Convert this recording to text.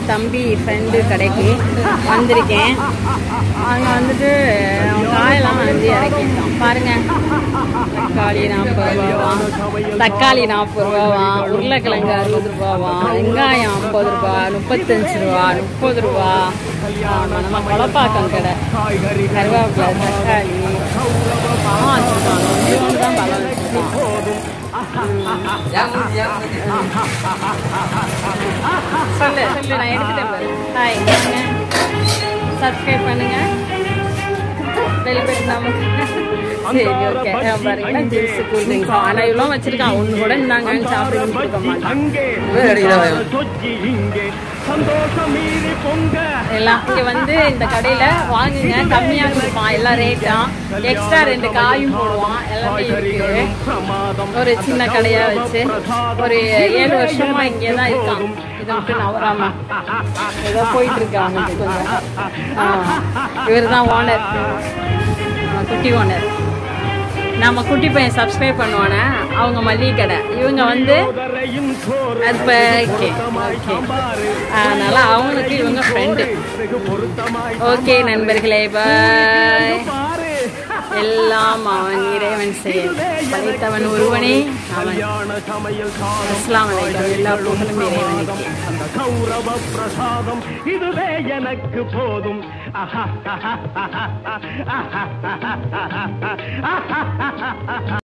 தம்பி ஃப்ரெண்டு கடைக்கு வந்திருக்கேன் அங்கே வந்துட்டு அவன் காயெல்லாம் வந்து இறக்கிட்டான் பாருங்க தக்காளி நாற்பது ரூபாவாம் தக்காளி நாற்பது ரூபாவாம் உருளைக்கிழங்கு அறுபது ரூபாவாம் வெங்காயம் ஐம்பது ரூபா முப்பத்தஞ்சு ரூபா முப்பது ரூபா ஆமாம் நம்ம குழப்பாக்கம் கடை கருவேப்பிலை தக்காளி பழம் வச்சுருக்காங்க கொஞ்சோண்டு தான் பழம் வச்சுருக்கான் சொல்லு சொல்லு நான் எடுத்துட்டேன் பாரு ஹாய் சப்ஸ்கிரைப் பண்ணுங்க பெல் பட்டன் நமக்கு சரி ஓகே பாருங்க ஜூஸ் கூல் ட்ரிங்க்ஸ் ஆனால் இவ்வளோ வச்சிருக்கான் ஒன்று கூட இருந்தாங்கன்னு சாப்பிட்டு இருக்க மாட்டான் அங்கே வேற அடிக்கிறான். சொச்சி இங்கே சந்தோஷம் மீறி பொங்க எல்லாம் இங்க வந்து இந்த கடையில வாங்குங்க கம்மியா கொடுப்பான் எல்லாம் ரேட்டும் எக்ஸ்ட்ரா ரெண்டு காயும் போடுவான் எல்லாமே இருக்கு பிரமாதம் ஒரு சின்ன கடையா வச்சு ஒரு ஏழு வருஷமா இங்கே தான் இருக்கான் இதை விட்டு நவராம ஏதோ போயிட்டு இருக்காங்க கொஞ்சம் இவர் தான் ஓனர் குட்டி ஓனர் நம்ம குட்டி பையன் சப்ஸ்கிரைப் பண்ணுவானே அவங்க மளிகை கடை இவங்க வந்து உதரையும் சோறு அது ஓகே ஓகே அதனால அவங்களுக்கு இவங்க ஃப்ரெண்டு வெகு பொருத்தமாய் ஓகே நண்பர்களே பாய் பாரு எல்லாம் அவன் இறைவன் செயல் படைத்தவன் ஒருவனே அவன் கல்யாண சமையல் சாதம் அஸ்லாம் வலைக்கம் எல்லா புகழும் இறைவனுக்கு அந்த கௌரவ பிரசாதம் இதுவே எனக்கு போதும் ஆஹா, ஆஹா, ஆஹா, ஆஹா, ஆஹா, ஆஹா, ஆஹா, ஆஹா.